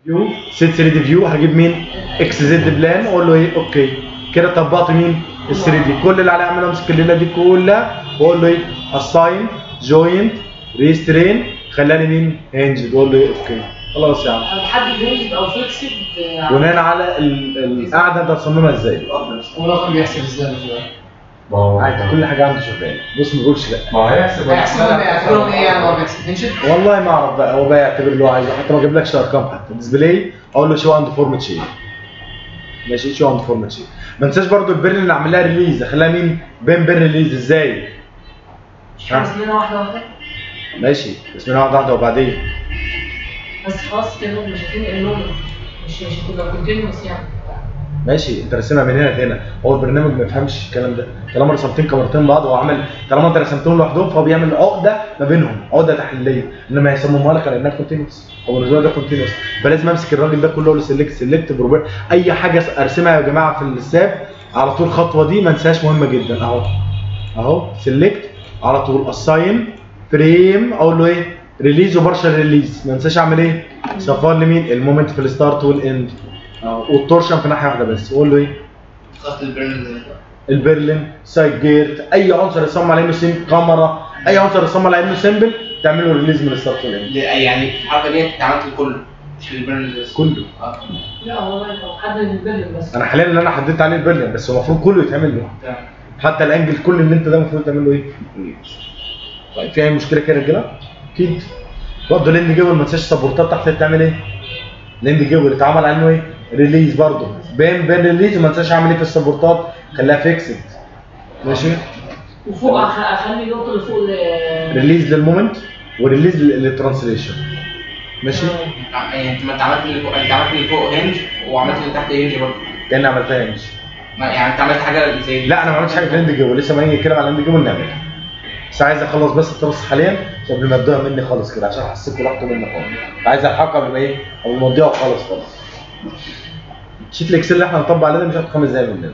فيو سيت 3 دي فيو هجيب مين اكس زد بلان واقول له ايه اوكي كده طبقت مين ال 3 دي كل اللي عليه اعمله امسك الليله دي كلها واقول له ايه اساين جوينت ريسترين خلاني مين هنج واقول له ايه اوكي خلاص يا عم هتحدد رينج او فيكسد بناء على ال- القعده انت هتصممها ازاي ورقم بيحسب ازاي مش فاهم ما هو عادي كل حاجه عنده شغاله بص ما بيقولش لا ما هو هيحسب هيحسبهم يعتبرهم ايه يعني هو بيحسب تنشن والله ما اعرف بقى هو بقى يعتبر اللي هو عايزه حتى ما اجيبلكش ارقام حتى ديسبلاي اقول له شو عنده فورمات شيء ماشي شو عنده فورمات شيء ما انساش برضو البرن اللي اعمل لها ريليز اخليها مين بين بين ريليز ازاي مش عايز منها واحده واحده ماشي بس من واحده واحده وبعدين بس خلاص كده مش هتنقل لون مش مش هتبقى كونتينوس يعني ماشي انت رسمها من هنا لهنا هو البرنامج ما يفهمش الكلام ده طالما رسمتين كاميرتين بعض هو عمل طالما انت رسمتهم لوحدهم فهو بيعمل عقده ما بينهم عقده تحليليه انما هيصممها لك على انها كونتينوس هو بالنسبه لي ده كونتينوس فلازم امسك الراجل ده كله اقول له سيلكت سيلكت بروبر اي حاجه ارسمها يا جماعه في الساب على طول الخطوه دي ما انساهاش مهمه جدا اهو اهو سيلكت على طول اساين فريم اقول له ايه ريليز وبارشل ريليز ما انساش اعمل ايه صفار لمين المومنت في الستارت والاند اهو والتورشن في ناحيه واحده بس اقول له ايه خط البرن البرلين سايد جيرت اي عنصر يصمم على انه سيم كاميرا اي عنصر يصمم على انه سيمبل تعمل له ريليز من الستارت والاند يعني الحركه دي انت عملت الكل مش البرن بس كله اه لا هو لو حدد البلد بس انا حاليا اللي انا حددت عليه البرلين بس هو المفروض كله يتعمل له تمام. حتى الانجل كل اللي انت ده المفروض تعمل له ايه؟ طيب في اي مشكله كده يا رجاله؟ اكيد برضه الاند جيبل ما تنساش سبورتات تحت تعمل ايه؟ الاند جيبل اتعمل عنه ايه؟ ريليز برضه بين بين ريليز وما تنساش اعمل ايه في السبورتات خليها فيكسد ماشي؟ وفوق أخ- اخلي النقطه اللي فوق ال- ريليز للمومنت وريليز للترانسليشن ماشي؟ يعني انت ما انت عملت اللي فوق انت عملت اللي فوق هنج وعملت اللي تحت هنج برضه كاني عملتها مش ما- يعني انت عملت حاجه زي دي. لا انا ما عملتش حاجه في الاند جيبل لسه ما نيجي نتكلم على الاند جيبل نعملها بس عايز اخلص بس الترس حاليا عشان قبل ما ادوها مني خالص كده عشان حسيت براحته مني خالص عايز الحقها قبل ما ايه قبل ما اديها خالص خالص شيت الاكسل اللي احنا هنطبق عليه ده مش هياخد خمس دقايق مننا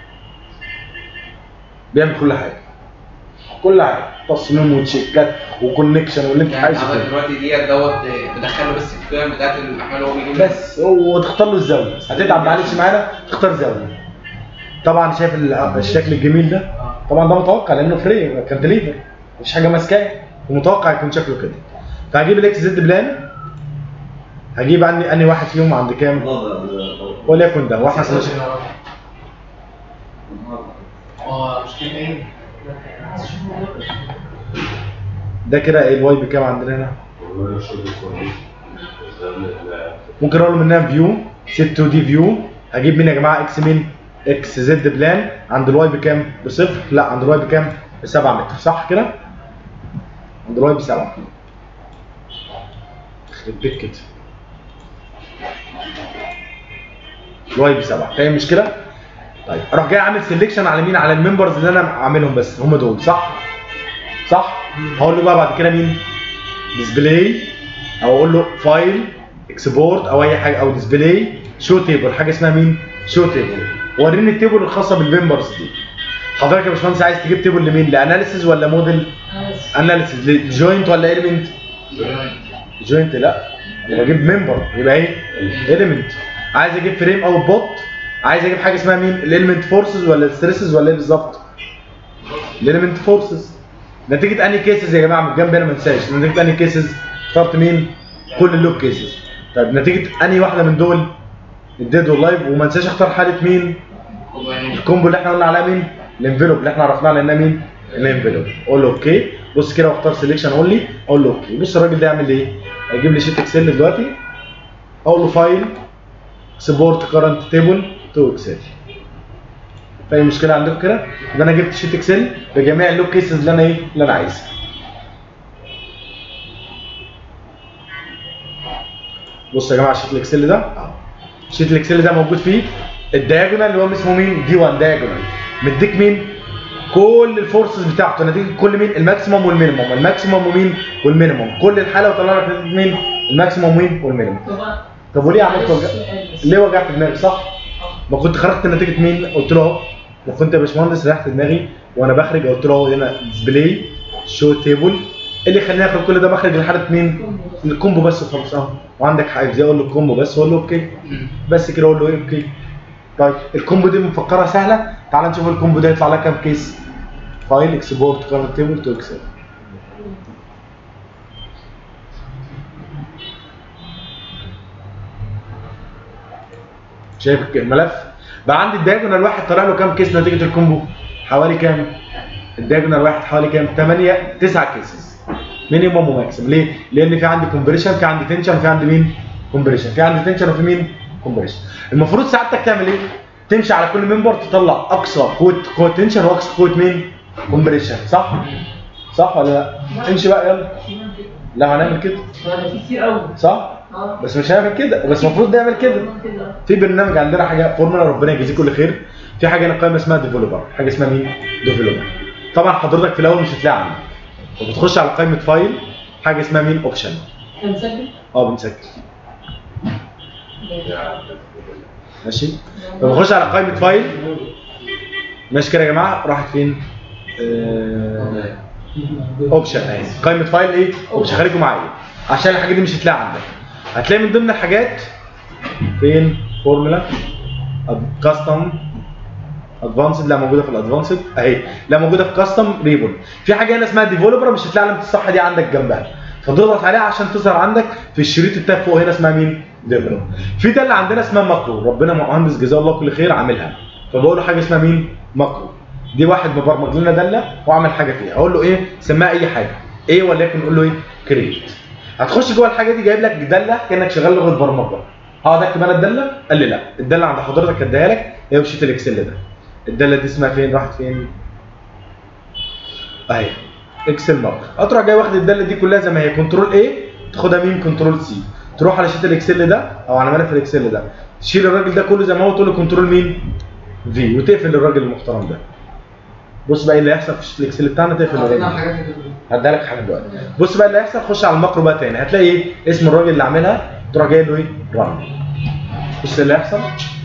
بيعمل كل حاجه كل حاجه تصميم وتشيكات وكونكشن واللي انت يعني انت عايزه عملت كله. دلوقتي ديت دوت تدخله بس في القيم بتاعت الاحمال اللي هو بيجيب بس وتختار له الزاويه هتتعب معلش معانا تختار زاويه طبعا شايف ال- الشكل الجميل ده طبعا ده متوقع لانه فري كانتليفر مفيش حاجه ماسكاه ومتوقع يكون شكله كده فهجيب الاكس زد بلان هجيب عني اني واحد فيهم عند كام وليكن ده واحنا سنشوف اه مشكلة ايه؟ ده كده ايه الواي بكام عندنا هنا ممكن اقول له منها فيو ست 2 دي فيو هجيب مين يا جماعه اكس مين اكس زد بلان عند الواي بكام بصفر لا عند الواي بكام ب 7 متر صح كده عند الواي بسبعة يخرب بيت كده الواي بسبعة فاهم مشكلة؟ طيب اروح جاي عامل سيلكشن على مين؟ على الممبرز اللي انا عاملهم بس هم دول صح؟ صح؟ هقول له بقى بعد كده مين؟ ديسبلاي او اقول له فايل اكسبورت او اي حاجه او ديسبلاي شو تيبل حاجه اسمها مين؟ شو تيبل وريني التيبل الخاصه بالممبرز دي حضرتك يا باشمهندس عايز تجيب تيبل لمين؟ لاناليسيز ولا موديل؟ اناليسيز لجوينت ولا اليمنت؟ جوينت لا يبقى اجيب ممبر يبقى ايه؟ اليمنت عايز اجيب فريم او بوت عايز اجيب حاجه اسمها مين؟ الاليمنت فورسز ولا الستريسز ولا ايه بالظبط؟ الاليمنت فورسز نتيجه انهي كيسز يا جماعه من الجنب هنا ما تنساش نتيجه انهي كيسز اخترت مين؟ كل اللوب كيسز طيب نتيجه انهي واحده من دول؟ الديد واللايف وما تنساش اختار حاله مين؟ الكومبو اللي احنا قلنا عليها مين؟ الانفلوب اللي احنا عرفناها على انها مين؟ الانفلوب اقول له اوكي بص كده واختار سيلكشن اونلي اقول له اوكي بص الراجل ده يعمل ايه؟ هيجيب لي شيت اكسل دلوقتي اقول له فايل سبورت كرنت تيبل تو اكسل في اي مشكله عندكم كده؟ يبقى انا جبت شيت اكسل بجميع اللوك كيسز اللي انا ايه؟ اللي انا عايزها بص يا جماعه شيت الاكسل ده شيت الاكسل ده موجود فيه الدايجونال اللي هو اسمه مين؟ دي 1 دايجونال مديك مين؟ كل الفورسز بتاعته نتيجه كل مين؟ الماكسيموم والمينيموم، الماكسيموم ومين؟ والمينيموم، كل الحاله وطلع لك نتيجه مين؟ الماكسيموم ومين؟ والمينيموم. طب وليه عملت وجع؟ ليه وجعت دماغي صح؟ ما كنت خرجت نتيجه مين؟ قلت له اهو ما كنت يا باشمهندس ريحت دماغي وانا بخرج قلت له اهو هنا ديسبلاي شو تيبل ايه اللي يخليني اخد كل ده مخرج لحاله مين؟ الكومبو بس وخلاص اه وعندك حق ازاي اقول له الكومبو بس اقول له اوكي بس كده اقول له ايه اوكي طيب الكومبو دي مفكرها سهله تعال نشوف الكومبو ده يطلع لك كام كيس فايل اكسبورت كارت تيبل تو اكسل شايف الملف بقى عندي الدايجونال واحد طلع له كام كيس نتيجه الكومبو حوالي كام الدايجونال واحد حوالي كام 8 9 كيسز مينيموم وماكسيم ليه لان في عندي كومبريشن في عندي تنشن وفي عندي مين كومبريشن في عندي تنشن وفي مين كومبريشن المفروض سعادتك تعمل ايه تمشي على كل ممبر تطلع اقصى قوه قوه تنشن واقصى قوه مين كومبريشن صح صح ولا لا امشي بقى يلا لا هنعمل كده ده في كتير قوي صح اه بس مش هنعمل كده بس المفروض نعمل كده كده في برنامج عندنا حاجه فورمولا ربنا يجزيه كل خير في حاجه هنا قائمه اسمها ديفلوبر حاجه اسمها مين ديفلوبر طبعا حضرتك في الاول مش هتلاقي عندك وبتخش على قائمه فايل حاجه اسمها مين اوبشن هنسجل اه بنسجل ماشي فبخش على قائمه فايل ماشي كده يا جماعه راحت فين اوبشن اهي قائمه فايل ايه اوبشن خليكم معايا عشان الحاجات دي مش هتلاقي عندك هتلاقي من ضمن الحاجات فين فورمولا كاستم ادفانسد لا موجوده في الادفانسد اهي لا موجوده في كاستم ريبون في حاجه هنا اسمها ديفلوبر مش هتلاقي علامه الصح دي عندك جنبها فتضغط عليها عشان تظهر عندك في الشريط التاب فوق هنا اسمها مين ديفلوبر في ده اللي عندنا اسمها ماكرو ربنا مهندس جزاه الله كل خير عاملها فبقول له حاجه اسمها مين ماكرو دي واحد مبرمج لنا داله واعمل حاجه فيها اقول له ايه سميها اي حاجه ايه وليكن نقول له ايه كريت هتخش جوه الحاجه دي جايب لك داله كانك شغال لغه برمجه هقعد اكتب انا الداله قال لي لا الداله عند حضرتك اديها لك هي وشيت الاكسل ده الداله دي اسمها فين راحت فين اهي اكسل مارك هتروح جاي واخد الداله دي كلها زي ما هي كنترول ايه تاخدها مين كنترول سي تروح على شيت الاكسل ده او على ملف الاكسل ده تشيل الراجل ده كله زي ما هو تقول له كنترول مين في وتقفل الراجل المحترم ده بص بقى ايه اللي هيحصل في الشيت الاكسل بتاعنا تقفل عطينا الراجل الحاجات اللي هديها لك حاجه دلوقتي بص بقى اللي هيحصل خش على الماكرو بقى تاني هتلاقي ايه اسم الراجل اللي عاملها تروح جاي له ايه ران بص اللي هيحصل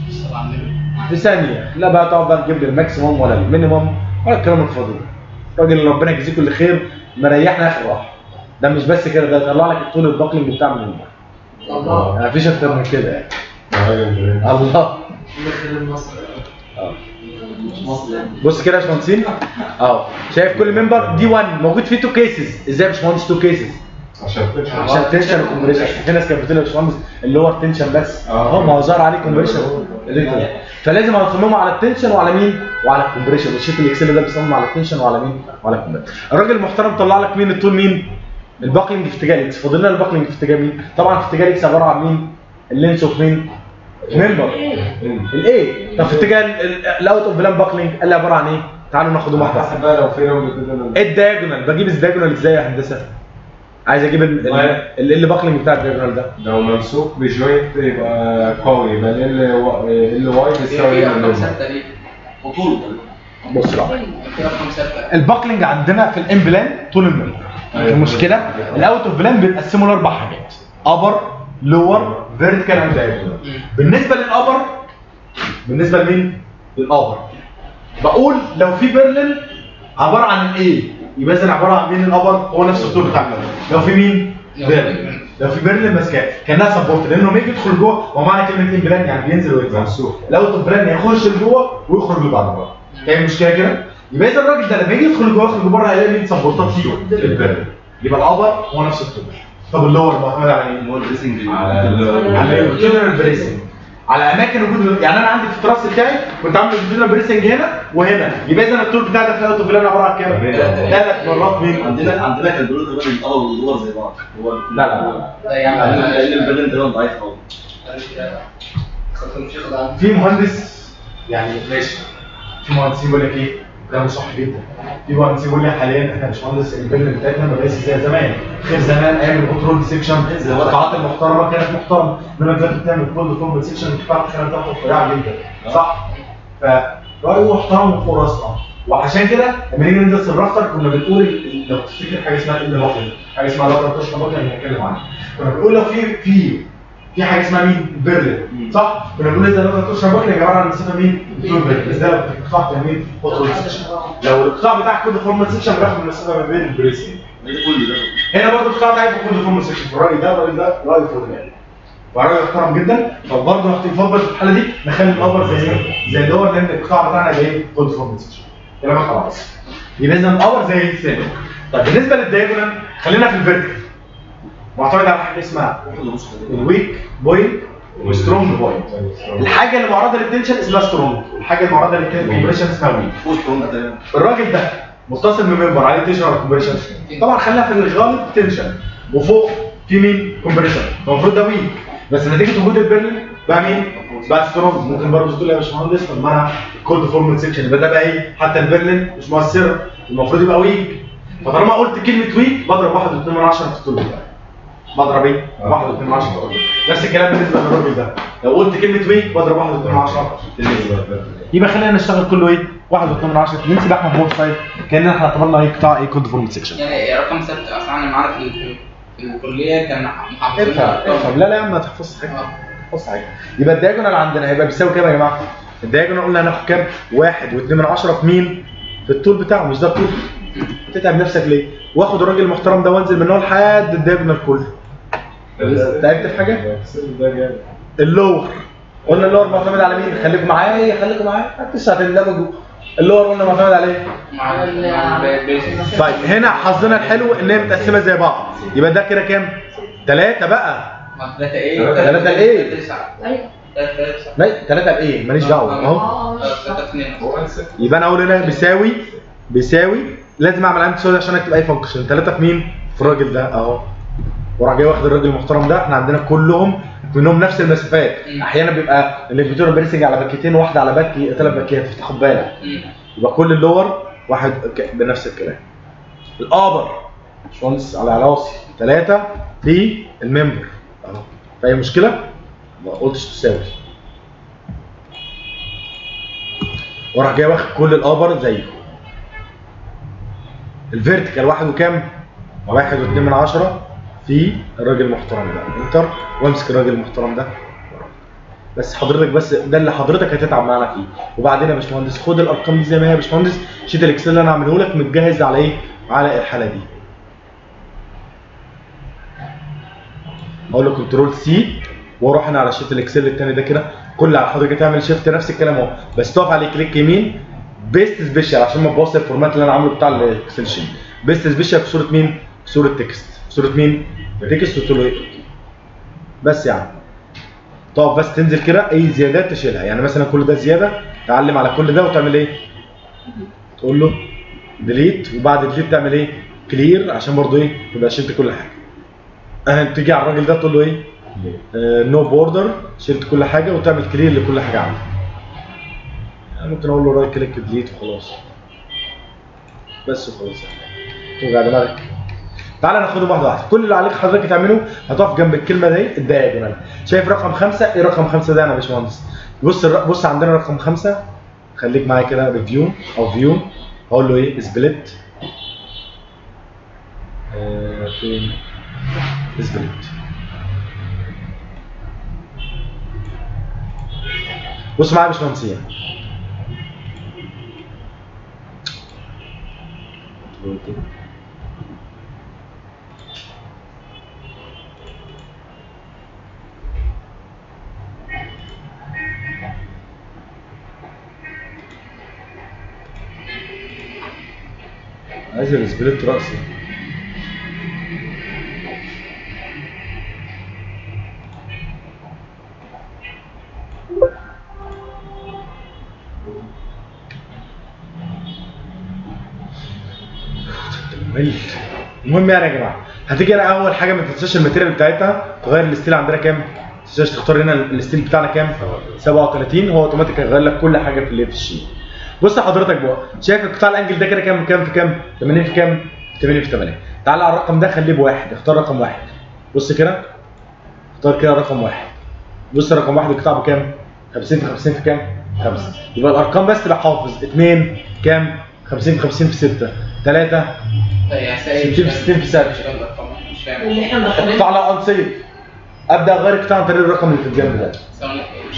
في ثانيه لا بقى تقعد بقى تجيب لي الماكسيموم ولا المينيموم ولا الكلام الفاضي ده الراجل اللي ربنا يجزيه كل خير مريحنا اخر راحه ده مش بس كده ده يطلع لك الطول الباكلينج بتاع من الماء الله ما فيش اكتر من كده يعني الله داخل مصر اه مش مصر يعني بص كده يا باشمهندسين اه شايف كل ممبر دي 1 موجود فيه 2 كيسز ازاي يا باشمهندس 2 كيسز عشان تنشر عشان تنشن وكومبريشن في ناس كانت بتقول يا باشمهندس اللي هو التنشن بس آه. اه ما هو ظهر عليه كومبريشن فلازم اصممه على التنشن وعلى مين؟ وعلى الكومبريشن والشيت الاكسل ده بيصمم على التنشن وعلى مين؟ وعلى الكومبريشن الراجل المحترم طلع لك مين الطول مين؟ الباكلينج في اتجاه الاكس فاضل لنا الباكلينج في اتجاه مين؟ طبعا في اتجاه الاكس عباره عن مين؟ اللينس اوف مين؟ ممبر الايه طب في اتجاه الاوت اوف بلان باكلينج قال لي عباره عن ايه؟ تعالوا ناخدهم واحده حسب بقى لو في راوند كده ايه الدايجونال بجيب الدايجونال ازاي يا هندسه؟ عايز اجيب ال- ال- ال- اللي باكلينج بتاع الدايجونال ده لو ممسوك بجوينت يبقى قوي يبقى ال ال واي بيساوي في ال رقم ال ثابته ليه؟ وطول بص بقى في رقم ثابته الباكلينج عندنا في الام بلان طول الممبر أيوة. المشكله الاوت اوف بلان بنقسمه لاربع حاجات ابر لور فيرتيكال اند دايجونال بالنسبه للابر بالنسبه لمين؟ للابر بقول لو في بيرلين عباره عن الايه يبقى اذا عباره عن مين الابر هو نفس الطول بتاع المبنى لو في مين؟ لو في بيرلين بيرلين. لو في بيرلين ماسكاه كانها سبورت لانه لما يجي يدخل جوه ومعنى كلمه ام بلان يعني بينزل ويطلع ممسوك الاوت اوف بلان يخش لجوه ويخرج لبره فاهم المشكله كده؟ يبقى اذا الراجل ده لما يجي يدخل لجوه ويخرج لبره هيلاقي مين سبورتات فيه البيرلين يبقى الابر هو نفس الطول طب اللور معتمد على مين؟ على على ال- الجنرال بريسنج على اماكن وجود يعني انا عندي في التراس بتاعي كنت عامل الجنرال بريسنج هنا وهنا يبقى اذا الطول بتاعي ده في الاوتو فيلان عباره عن كام؟ ثلاثة. ثلاث مرات مين؟ عندنا عندنا كان البلوت تقريبا الاول والدور زي بعض هو لا لا لا ده يعني لان البلد تقريبا ضعيف قوي خاطر مش ياخد عنه في مهندس يعني ماشي في مهندسين بيقول لك ايه كلامه صح جدا في مهندسين بيقول لك حاليا احنا مش مهندس البيلدنج بتاعتنا ما بقاش زي زمان غير زمان ايام الكنترول سيكشن القطاعات المحترمه كانت محترمه انما دلوقتي بتعمل كل فورمال سيكشن القطاع الخانه بتاعته رفيعه جدا صح؟ فرايه محترم وفوق راسنا وعشان كده لما نيجي ندرس الرافتر كنا بنقول ال- لو تفتكر حاجه اسمها ال باكل حاجه اسمها لاتر تشرب باكل اللي هنتكلم عنها كنا بنقول لو في في في حاجه اسمها مين؟ برلين صح؟ كنا بنقول اذا لاتر تشرب باكل يا جماعه عن مسافه مين؟ طول برلين ازاي القطاع بتاع مين؟ فوتو سيكشن لو القطاع بتاعك كله فورمال سيكشن بياخد المسافه ما بين البريسنج ده كله ده هنا برضه اخترت عيب في كل فورم سيكشن في الراي ده الراجل ده راي فوق دماغي وراجل محترم جدا فبرضه هتفضل في الحاله دي نخلي الابر زي ايه؟ زي اللور لان القطاع بتاعنا زي ايه؟ كود فورم سيكشن كلامك خلاص يبقى اذا الابر زي الثاني طيب بالنسبه للدايجونال خلينا في الفيرتيكال معتمد على حاجه اسمها واحد ونص كده. الويك بوينت والسترونج بوينت الحاجه اللي معرضه للتنشن اسمها سترونج الحاجه المعرضه للكومبريشن اسمها ويك فوق سترونج تقريبا الراجل ده متصل بممبر عليه تنشن ولا كومبريشن طبعا خلينا في الغالب تنشن وفوق في مين كومبريشن المفروض ده ويك بس نتيجه وجود البرلين بقى مين بقى سترونج ممكن برضه تقول يا باشمهندس طب ما انا كولد فورمت سيكشن يبقى ده بقى ايه حتى البرلين مش مؤثره المفروض يبقى ويك فطالما قلت كلمه ويك بضرب 1.2 من 10 في الطول بتاعي بضرب ايه 1.2 من 10 في الطول نفس الكلام بالنسبه للراجل ده لو قلت كلمه ويك بضرب 1.2 من 10 في النسبه يبقى خلينا نشتغل كله ايه 1.2 من 10 نمسك احنا بوت سايد كاننا احنا اعتبرنا ايه قطاع ايه كود فورمت سيكشن يعني رقم ستة اصلا انا معانا في في- في الكليه كان محافظين افهم افهم لا لا يا عم ما تحفظش حاجه تحفظ حاجه يبقى الدايجونال عندنا هيبقى بيساوي كام يا جماعه؟ الدايجونال قلنا هناخد كام؟ 1 و2 من 10 في مين؟ في الطول بتاعه مش ده الطول تتعب نفسك ليه؟ واخد الراجل المحترم ده وانزل من هنا لحد الدايجونال كله تعبت في حاجه؟ ده جامد اللور قلنا اللور معتمد على مين؟ خليكم معايا خليكم معايا لسه هتندمجوا اللور قلنا معتمد على ايه؟ مع مع البيسك. طيب هنا حظنا الحلو ان هي متقسمه زي بعض يبقى ده كده كام؟ ثلاثة بقى مع ثلاثة ايه؟ ثلاثة إيه؟ ثلاثة تسعة. ايوه ثلاثة تسعة. لا ثلاثة بايه؟ ماليش دعوة اهو اه ثلاثة اثنين هو انسى يبقى انا اقول هنا بيساوي بيساوي لازم اعمل علامه سوداء عشان اكتب اي فانكشن ثلاثه في مين؟ في الراجل ده اهو وراح جاي واخد الراجل المحترم ده احنا عندنا كلهم منهم نفس المسافات مم. احيانا بيبقى الانفيتور بيرسنج على باكيتين واحده على باكي ثلاث باكيات فتاخد بالك مم. يبقى كل اللور واحد ك- بنفس الكلام الابر باشمهندس على راسي ثلاثه في الممبر اهو في اي مشكله؟ ما قلتش تساوي وراح جاي واخد كل الابر زيه الفيرتيكال واحد وكام؟ واحد واتنين من عشرة في الراجل المحترم ده انتر وامسك الراجل المحترم ده بس حضرتك بس ده اللي حضرتك هتتعب معانا فيه وبعدين يا باشمهندس خد الارقام دي زي ما هي يا باشمهندس شيت الاكسل اللي انا عامله لك متجهز على ايه؟ على الحاله دي اقول له كنترول سي واروح انا على شيت الاكسل التاني ده كده كل على حضرتك تعمل شيفت نفس الكلام اهو بس تقف عليه كليك يمين بيست سبيشال عشان ما تبوظ الفورمات اللي انا عامله بتاع الاكسل شيت بيست سبيشال في صوره مين؟ في صوره تكست في صوره مين؟ تكست وتقول له ايه؟ بس يعني تقف بس تنزل كده اي زيادات تشيلها يعني مثلا كل ده زياده تعلم على كل ده وتعمل ايه؟ تقول له ديليت وبعد ديليت تعمل ايه؟ كلير عشان برضه ايه؟ تبقى شلت كل حاجه. اه تيجي على الراجل ده تقول له ايه؟ نو بوردر شلت كل حاجه وتعمل كلير لكل حاجه عندك. يعني ممكن اقول له رايت كليك ديليت وخلاص. بس وخلاص يعني. توجع دماغك. تعالى ناخدهم واحده واحده كل اللي عليك حضرتك تعمله هتقف جنب الكلمه دي الدايجونال شايف رقم خمسة ايه رقم خمسة ده انا يا باشمهندس بص الر- بص عندنا رقم خمسة خليك معايا كده ريفيو او فيو هقول له ايه سبليت آه فين سبليت بص معايا يا باشمهندسين عايز السبليت رأسي ممل المهم يعني يا جماعه هتيجي انا اول حاجه ما تنساش الماتيريال بتاعتها تغير الستيل عندنا كام؟ ما تنساش تختار هنا الستيل بتاعنا كام؟ 37 هو اوتوماتيك هيغير لك كل حاجه في اللي في الشيت بص حضرتك بقى شايف قطاع الانجل ده كده كام كام في كام 80 في كام 80 في 8 تعال على الرقم ده خليه بواحد اختار رقم واحد بص كده اختار كده رقم واحد بص رقم واحد القطاع بكام 50 في 50 في كام 5 يبقى الارقام بس تبقى حافظ 2 كام 50 في 50 في 6 3 يا سيد 60 في 60 في سبعة. مش فاهم الأرقام، مش فاهم اللي احنا مدخلين قطاع لا انسيف ابدا اغير قطاع عن طريق الرقم اللي في الجنب ده ثواني مش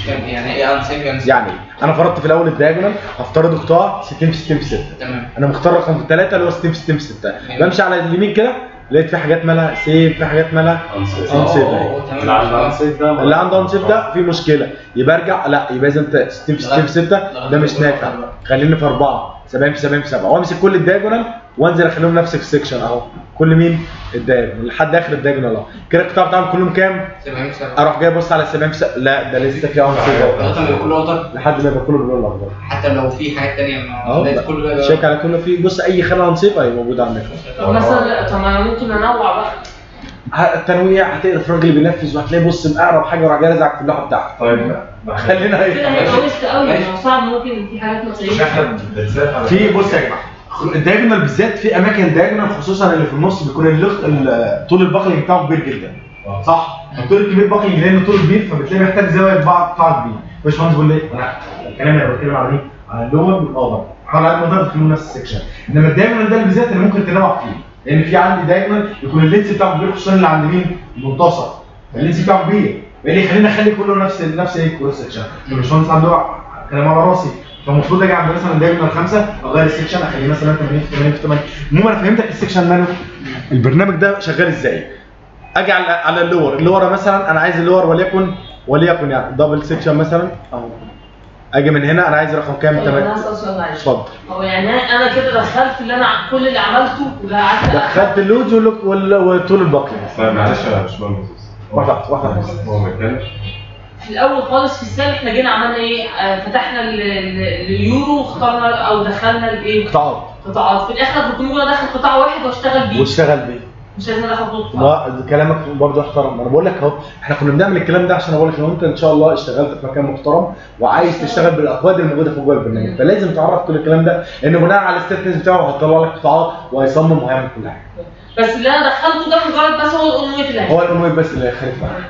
فاهم يعني ايه انسيف يعني يعني انا فرضت في الاول الدايجونال هفترض قطاع 60 في 60 في 6 تمام انا مختار رقم 3 اللي هو 60 في 60 في 6 جميل. بمشي على اليمين كده لقيت في حاجات مالها سيف في حاجات مالها انسيف أه. unsafe. أوه، أوه، اللي عنده تمام انسيف ده اللي عنده انسيف ده في مشكله يبقى ارجع لا يبقى اذا انت 60 في 60 في 6 ده مش نافع خليني في 4 70 في 70 في 7 وامسك كل الدايجونال وانزل اخليهم نفس السكشن اهو كل مين الدايجونال لحد اخر الدايجونال اهو كده القطاع بتاعهم كلهم كام 70 سنة اروح جاي ابص على 70 في 7 لا ده لسه في انسيف اهو لغايه ما يبقى كله اوتر لحد ما يبقى كله باللون الاخضر حتى لو في حاجات تانية ما اهو لقيت كله ده شيك على كله في بص اي خانه انسيف اهي موجوده عندك طب مثلا طب ما انا ممكن انوع بقى ه- التنويع هتلاقي الراجل اللي بينفذ وهتلاقي بص مقرب حاجه وراح جاي رازعك في اللوحه بتاعته طيب خلينا كده هي. هيبقى ويست قوي ما هو صعب ممكن في حاجات ما مش تصيبش احنا بنتسافر على في بص يا جماعه الدايجونال بالذات في اماكن دايجونال خصوصا اللي في النص بيكون اللخ ال- طول البقلي بتاعه كبير جدا آه. صح الطول الكبير بقلي لان طول كبير فبتلاقي محتاج زاويه بعض قطاع كبير مش مهندس بيقول لي انا الكلام اللي بتكلم على ايه؟ على اللور والابر حاول على المدار تخلوا نفس السكشن انما الدايجونال ده بالذات اللي ممكن تنوع فيه لان في عندي دايجونال يكون اللينس بتاعه كبير خصوصا اللي عند مين؟ المنتصف اللينس بتاعه كبير اللي يخليني اخلي كله نفس نفس ايه كروس سكشن الباشمهندس عنده كلام على راسي فالمفروض اجي عند مثلا دايجونال خمسه اغير السكشن اخليه مثلا 80 في 80 في 8 المهم انا فهمتك السكشن ماله البرنامج ده شغال ازاي اجي على على اللور اللور مثلا انا عايز اللور وليكن وليكن يعني دبل سكشن مثلا اهو اجي من هنا انا عايز رقم كام طيب انا 8 هسال سؤال معلش اتفضل هو يعني انا كده دخلت اللي انا ع- كل اللي عملته وقعدت دخلت اللودز وال- وال- وطول البقلي طيب معلش يا باشمهندس واحده واحده واحده بس. هو بيتكلم في الاول خالص في السنه احنا جينا عملنا ايه آه، فتحنا ال- ال- اليورو واخترنا او دخلنا الايه قطاعات قطاعات في الاخر كنت ممكن ادخل قطاع واحد واشتغل بيه واشتغل بيه مش لازم ادخل طول قطاع ما كلامك برضه احترم انا بقول لك اهو احنا كنا بنعمل الكلام ده عشان اقول لك لو انت ان شاء الله اشتغلت في مكان محترم وعايز تشتغل بالاكواد الموجوده في جوه البرنامج فلازم تعرف كل الكلام ده لان بناء على الستاتنس بتاعه هيطلع لك قطاعات وهيصمم وهيعمل كل حاجه بس اللي انا دخلته ده مجرد بس هو الاونويت اللي هو الاموي بس اللي هيختلف معاك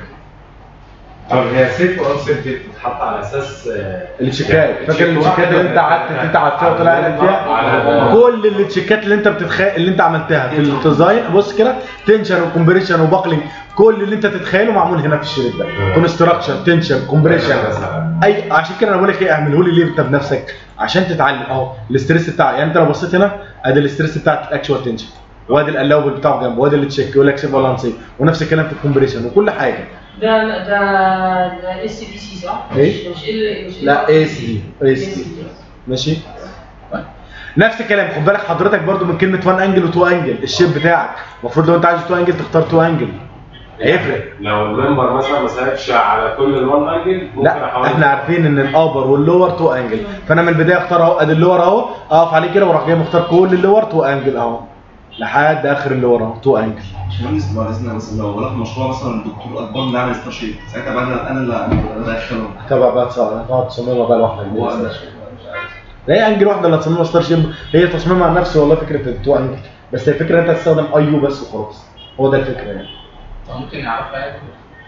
طب هي سيف وانسيف دي بتتحط على اساس آه، التشيكات فاكر تشيك التشيكات اللي انت واحد قعدت تتعب فيها وطلع لك فيها على- كل التشيكات اللي انت بتتخيل اللي انت عملتها في الديزاين بص كده تنشن وكمبريشن وباكلينج كل اللي انت تتخيله معمول هنا في الشريط ده كونستراكشن تنشن كومبريشن اي عشان كده انا بقول لك ايه اعمله لي ليه انت بنفسك عشان تتعلم اهو الاستريس بتاع يعني انت لو بصيت هنا ادي الاستريس بتاع الاكشوال تنشن وادي القلاوب بتاعه جنبه وادي اللي تشيك يقول لك سيف ولا انسيف ونفس الكلام في الكومبريشن وكل حاجه ده ده ده اس بي سي صح؟ ايه؟ مش ال مش لا اي اس دي اي اس دي ماشي طيب. نفس الكلام خد بالك حضرتك برضو من كلمه 1 انجل و2 انجل الشيب بتاعك المفروض لو انت عايز 2 انجل تختار 2 انجل هيفرق لو الممبر مثلا ما سالكش على كل الوان انجل ممكن لا احاول احنا عارفين ان الابر واللور 2 انجل فانا من البدايه اختار اهو ادي اللور اهو اقف عليه كده واروح جاي مختار كل اللور 2 انجل اهو لحد اخر اللور اهو 2 انجل باشمهندس بعد اذنك مثلا لو وراك مشروع مثلا الدكتور اكبر من عامل ستار شيت ساعتها بقى انا انا اللي انا اللي هدخله تبع بقى تص- تقعد تصممها بقى لوحدك هو دي. أنا. لا هي انجل واحده اللي هتصممها ستار شيب هي تصميمها عن نفسه والله فكره التو انجل بس هي الفكره انت تستخدم اي يو بس وخلاص هو ده الفكره يعني ممكن نعرفها يعني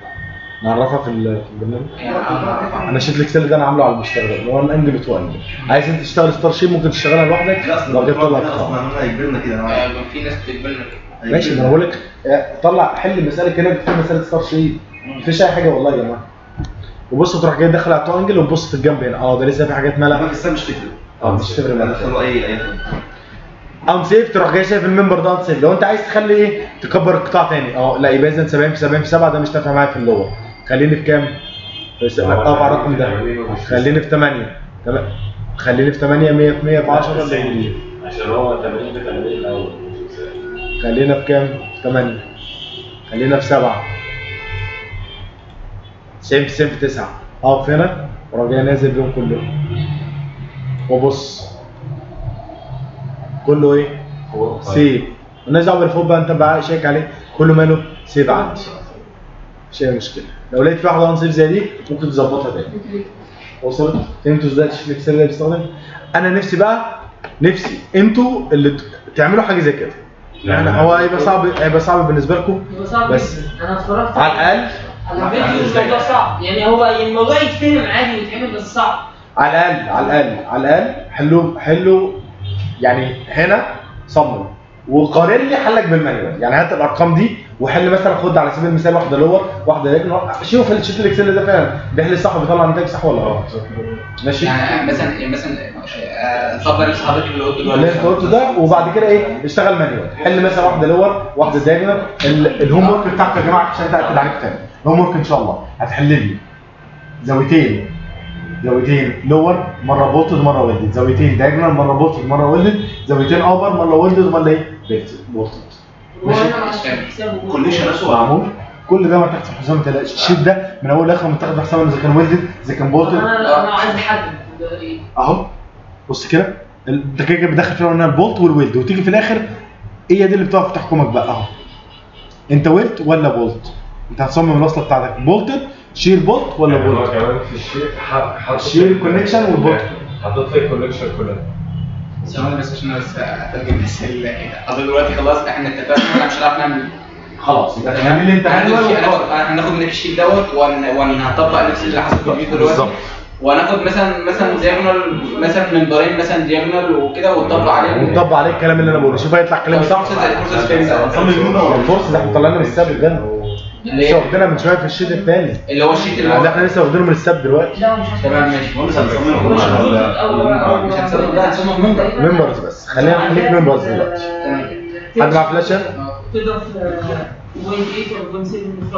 نعرفها في ال- في البرنامج يعني نعرفها. انا شيت الاكسل ده انا عامله على المستخدم هو انجل وتو انجل عايز انت تشتغل ستار شيب ممكن تشتغلها لوحدك لا اصل لو جبت الدكتور لك ده اصلا عملها يجبرنا كده أنا عارف. آه، في ناس بتقبلنا كده ماشي ما انا بقول لك آه، طلع حل المساله كده في مساله ستار شيب مفيش اي حاجه والله يا جماعه وبص تروح جاي داخل على التو انجل وتبص في الجنب هنا اه ده لسه في حاجات لا مالها بس ده مش تفرق اه مش تفرق معاك ادخله اي اي ان سيف تروح جاي شايف الممبر ده انسيف لو انت عايز تخلي ايه تكبر القطاع تاني اه لا يبقى اذا 70 في 70 في 7 ده مش نافع معايا في اللور خليني في كام؟ في س- اقف على الرقم ده خليني في 8 تمام خليني في 8 100 في 100 في 10 عشان هو 80 ب 80 الاول خلينا في كام؟ في 8 خلينا في 7 90 في 90 في 9 اقف هنا واروح جاي نازل بيهم كلهم وبص كله ايه؟ سيف الناس دعوه بالفوق بقى انت بقى شيك عليه كله ماله سيف عندي مش اي مشكله لو لقيت في واحده انسيف زي دي ممكن تظبطها تاني وصلت فهمتوا ازاي الشيف الاكسل ده بيستخدم انا نفسي بقى نفسي انتوا اللي ت- تعملوا حاجه زي كده يعني هو هيبقى صعب هيبقى صعب بالنسبه لكم هو صعب بس. جدا انا اتفرجت على الاقل على فيديو الموضوع صعب يعني هو يعني الموضوع يتفهم عادي ويتعمل بس صعب على الاقل على الاقل على الاقل حلوا حلوا يعني هنا صمم وقارن لي حلك بالمانيوال يعني هات الارقام دي وحل مثلا خد على سبيل المثال واحده لور واحده ليجن شوف الشيت الاكسل ده فعلا بيحل صح وبيطلع نتائج صح ولا غلط ماشي يعني مثلا يعني مثلا آه، اتفضل اللي حضرتك اللي قلته اللي دلوقتي انت قلته ده وبعد كده ايه اشتغل مانيوال حل مثلا واحده لور واحده دايجونال الهوم ورك بتاعك يا جماعه عشان اتاكد عليك تاني الهوم ورك ان شاء الله هتحل لي زاويتين زاويتين لور مره بولتد مره ولدد زاويتين دايجونال مره بولتد مره ولدد زاويتين اوبر مره ولدد ومره ايه بولتد ماشي وانا مش فاهم حسابه كليشن نفسه معمول كل ده ما تحت حسام ما تقلقش الشيت ده من اول لاخر متاخد حسام اذا كان ولدد اذا كان بولتد انا انا عايز احدد ده ايه اهو بص كده ال- ده كده كده بتدخل فيها قلنا البولت والويلد وتيجي في الاخر هي دي اللي بتقف تحكمك بقى اهو انت ويلد ولا بولت انت هتصمم الوصله بتاعتك بولتد شيل بولت ولا يعني هو بولت كمان في الشيء ح- حاطط الشير الكونكشن والبولت حاطط لي الكونكشن كلها ثواني بس عشان أنا بس اترجم بس ال- حضرتك دلوقتي خلاص احنا اتفقنا احنا مش هنعرف نعمل خلاص يبقى تعمل اللي انت هناخد عايزه الشيء- هناخد هناخد من الشيت دوت ون- وهنطبق نفس اللي حصل في الفيديو دلوقتي بالظبط. وهناخد مثلا مثلا دياجونال مثلا منبرين مثلا دياجونال وكده ونطبق عليهم ونطبق عليه الكلام اللي انا بقوله شوف هيطلع كلام صح فرصة زي فرصة سبين ده هنصمم يونا ولا الفرصه ده احنا طلعنا من السب ده اللي لسه هي- واخدينها من شويه في الشيت الثاني اللي هو الشيت اللي هو اللي احنا لسه واخدينه من السب دلوقتي لا مش هصمم. تمام ماشي مهندس هنصمم مش يونا هصمم ولا أول- أول- مش هتصمم بقى، هتصمم منبر. ممبرز بس خلينا نخليك ممبرز دلوقتي تمام حد معاه فلاشه؟ تضرب في 0.8 او 0.7